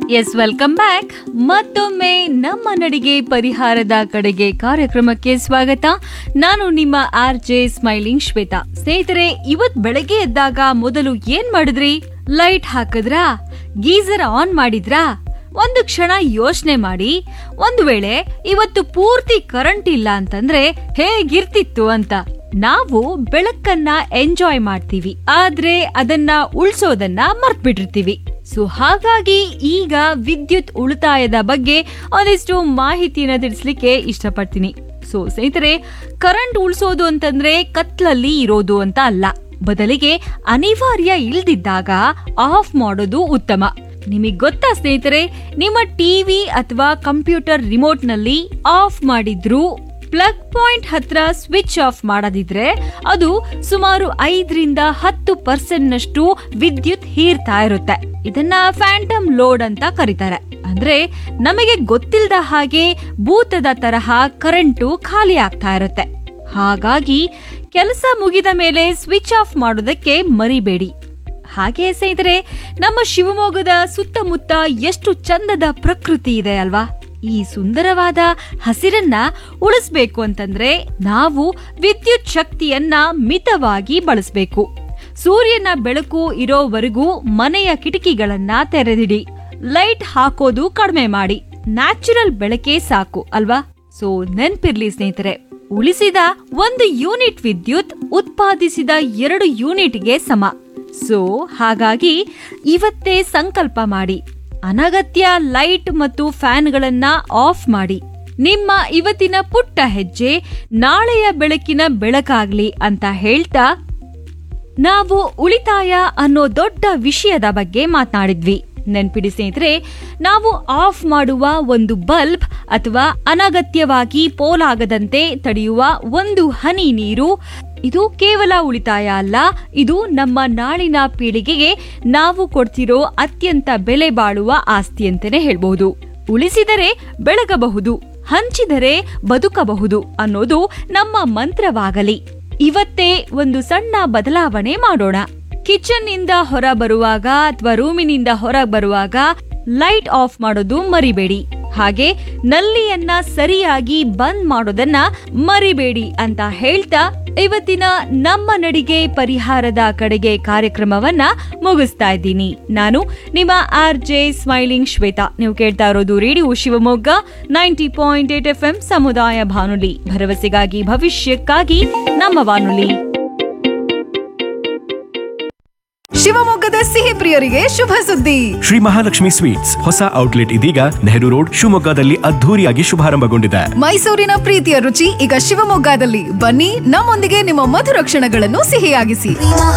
S welcome back ಮತ್ತೊಮ್ಮೆ ನಮ್ಮ ನಡಿಗೆ ಪರಿಹಾರದ ಕಡೆಗೆ ಕಾರ್ಯಕ್ರಮಕ್ಕೆ ಸ್ವಾಗತ ನಾನು ನಿಮ್ಮ ಆರ್ ಜೆ ಸ್ಮೈಲಿಂಗ್ ಶ್ವೇತಾ ಸ್ನೇಹಿತರೆ ಇವತ್ ಬೆಳಗ್ಗೆ ಎದ್ದಾಗ ಮೊದಲು ಏನ್ ಮಾಡಿದ್ರಿ ಲೈಟ್ ಹಾಕಿದ್ರಾ ಗೀಸರ್ ಆನ್ ಮಾಡಿದ್ರಾ ಒಂದು ಕ್ಷಣ ಯೋಚನೆ ಮಾಡಿ ಒಂದು ವೇಳೆ ಇವತ್ತು ಪೂರ್ತಿ ಕರೆಂಟ್ ಇಲ್ಲ ಅಂತಂದ್ರೆ ಹೇಗಿರ್ತಿತ್ತು ಅಂತ ನಾವು ಬೆಳಕನ್ನ ಎಂಜಾಯ್ ಮಾಡ್ತೀವಿ ಆದ್ರೆ ಅದನ್ನ ಉಳ್ಸೋದನ್ನ ಮರ್ತ್ಬಿಟ್ಟಿರ್ತೀವಿ ಸೊ ಹಾಗಾಗಿ ಈಗ ವಿದ್ಯುತ್ ಉಳಿತಾಯದ ಬಗ್ಗೆ ಒಂದಿಷ್ಟು ಮಾಹಿತಿಯನ್ನ ತಿಳಿಸ್ಲಿಕ್ಕೆ ಇಷ್ಟಪಡ್ತೀನಿ ಸೊ ಸ್ನೇಹಿತರೆ ಕರೆಂಟ್ ಉಳಿಸೋದು ಅಂತಂದ್ರೆ ಕತ್ಲಲ್ಲಿ ಇರೋದು ಅಂತ ಅಲ್ಲ ಬದಲಿಗೆ ಅನಿವಾರ್ಯ ಇಲ್ದಿದ್ದಾಗ ಆಫ್ ಮಾಡೋದು ಉತ್ತಮ ನಿಮಗೆ ಗೊತ್ತಾ ಸ್ನೇಹಿತರೆ ನಿಮ್ಮ ಟಿವಿ ಅಥವಾ ಕಂಪ್ಯೂಟರ್ ರಿಮೋಟ್ ನಲ್ಲಿ ಆಫ್ ಮಾಡಿದ್ರು ಪ್ಲಗ್ ಪಾಯಿಂಟ್ ಹತ್ರ ಸ್ವಿಚ್ ಆಫ್ ಮಾಡದಿದ್ರೆ ಅದು ಸುಮಾರು ಐದರಿಂದ ಹತ್ತು ಪರ್ಸೆಂಟ್ ನಷ್ಟು ವಿದ್ಯುತ್ ಹೀರ್ತಾ ಇರುತ್ತೆ ಇದನ್ನ ಫ್ಯಾಂಟಮ್ ಲೋಡ್ ಅಂತ ಕರೀತಾರೆ ಅಂದ್ರೆ ನಮಗೆ ಗೊತ್ತಿಲ್ಲದ ಹಾಗೆ ಭೂತದ ತರಹ ಕರೆಂಟು ಖಾಲಿ ಆಗ್ತಾ ಇರುತ್ತೆ ಹಾಗಾಗಿ ಕೆಲಸ ಮುಗಿದ ಮೇಲೆ ಸ್ವಿಚ್ ಆಫ್ ಮಾಡೋದಕ್ಕೆ ಮರಿಬೇಡಿ ಹಾಗೆ ಸ್ನೇಹಿತರೆ ನಮ್ಮ ಶಿವಮೊಗ್ಗದ ಸುತ್ತಮುತ್ತ ಎಷ್ಟು ಚಂದದ ಪ್ರಕೃತಿ ಇದೆ ಅಲ್ವಾ ಈ ಸುಂದರವಾದ ಹಸಿರನ್ನ ಉಳಿಸ್ಬೇಕು ಅಂತಂದ್ರೆ ನಾವು ವಿದ್ಯುತ್ ಶಕ್ತಿಯನ್ನ ಮಿತವಾಗಿ ಬಳಸಬೇಕು ಸೂರ್ಯನ ಬೆಳಕು ಇರೋವರೆಗೂ ಮನೆಯ ಕಿಟಕಿಗಳನ್ನ ತೆರೆದಿಡಿ ಲೈಟ್ ಹಾಕೋದು ಕಡಿಮೆ ಮಾಡಿ ನ್ಯಾಚುರಲ್ ಬೆಳಕೆ ಸಾಕು ಅಲ್ವಾ ಸೊ ನೆನ್ಪಿರ್ಲಿ ಸ್ನೇಹಿತರೆ ಉಳಿಸಿದ ಒಂದು ಯೂನಿಟ್ ವಿದ್ಯುತ್ ಉತ್ಪಾದಿಸಿದ ಎರಡು ಯೂನಿಟ್ಗೆ ಸಮ ಸೊ ಹಾಗಾಗಿ ಇವತ್ತೇ ಸಂಕಲ್ಪ ಮಾಡಿ ಅನಗತ್ಯ ಲೈಟ್ ಮತ್ತು ಫ್ಯಾನ್ಗಳನ್ನ ಆಫ್ ಮಾಡಿ ನಿಮ್ಮ ಇವತ್ತಿನ ಪುಟ್ಟ ಹೆಜ್ಜೆ ನಾಳೆಯ ಬೆಳಕಿನ ಬೆಳಕಾಗ್ಲಿ ಅಂತ ಹೇಳ್ತಾ ನಾವು ಉಳಿತಾಯ ಅನ್ನೋ ದೊಡ್ಡ ವಿಷಯದ ಬಗ್ಗೆ ಮಾತನಾಡಿದ್ವಿ ನೆನ್ಪಿಡಿ ಸ್ನೇಹಿತರೆ ನಾವು ಆಫ್ ಮಾಡುವ ಒಂದು ಬಲ್ಬ್ ಅಥವಾ ಅನಗತ್ಯವಾಗಿ ಪೋಲಾಗದಂತೆ ತಡೆಯುವ ಒಂದು ಹನಿ ನೀರು ಇದು ಕೇವಲ ಉಳಿತಾಯ ಅಲ್ಲ ಇದು ನಮ್ಮ ನಾಳಿನ ಪೀಳಿಗೆಗೆ ನಾವು ಕೊಡ್ತಿರೋ ಅತ್ಯಂತ ಬೆಲೆ ಬಾಳುವ ಆಸ್ತಿ ಅಂತಾನೆ ಹೇಳ್ಬಹುದು ಉಳಿಸಿದರೆ ಬೆಳಗಬಹುದು ಹಂಚಿದರೆ ಬದುಕಬಹುದು ಅನ್ನೋದು ನಮ್ಮ ಮಂತ್ರವಾಗಲಿ ಇವತ್ತೇ ಒಂದು ಸಣ್ಣ ಬದಲಾವಣೆ ಮಾಡೋಣ ಕಿಚನ್ ನಿಂದ ಹೊರ ಬರುವಾಗ ಅಥವಾ ರೂಮಿನಿಂದ ಹೊರ ಬರುವಾಗ ಲೈಟ್ ಆಫ್ ಮಾಡೋದು ಮರಿಬೇಡಿ ಹಾಗೆ ನಲ್ಲಿಯನ್ನ ಸರಿಯಾಗಿ ಬಂದ್ ಮಾಡೋದನ್ನ ಮರಿಬೇಡಿ ಅಂತ ಹೇಳ್ತಾ ಇವತ್ತಿನ ನಮ್ಮ ನಡಿಗೆ ಪರಿಹಾರದ ಕಡೆಗೆ ಕಾರ್ಯಕ್ರಮವನ್ನ ಮುಗಿಸ್ತಾ ಇದ್ದೀನಿ ನಾನು ನಿಮ್ಮ ಆರ್ ಜೆ ಸ್ಮೈಲಿಂಗ್ ಶ್ವೇತಾ ನೀವು ಕೇಳ್ತಾ ಇರೋದು radio Shivamogga ninety point eight F M ಸಮುದಾಯ ಬಾನುಲಿ ಭರವಸೆಗಾಗಿ ಭವಿಷ್ಯಕ್ಕಾಗಿ ನಮ್ಮ ಬಾನುಲಿ ಶಿವಮೊಗ್ಗದ ಸಿಹಿ ಪ್ರಿಯರಿಗೆ ಶುಭ ಸುದ್ದಿ ಶ್ರೀ ಮಹಾಲಕ್ಷ್ಮಿ ಸ್ವೀಟ್ಸ್ ಹೊಸ ಔಟ್ಲೆಟ್ ಇದೀಗ ನೆಹರು ರೋಡ್ ಶಿವಮೊಗ್ಗದಲ್ಲಿ ಅದ್ಧೂರಿಯಾಗಿ ಶುಭಾರಂಭಗೊಂಡಿದೆ ಮೈಸೂರಿನ ಪ್ರೀತಿಯ ರುಚಿ ಈಗ ಶಿವಮೊಗ್ಗದಲ್ಲಿ ಬನ್ನಿ ನಮ್ಮೊಂದಿಗೆ ನಿಮ್ಮ ಮಧುರ ಕ್ಷಣಗಳನ್ನು ಸಿಹಿಯಾಗಿಸಿ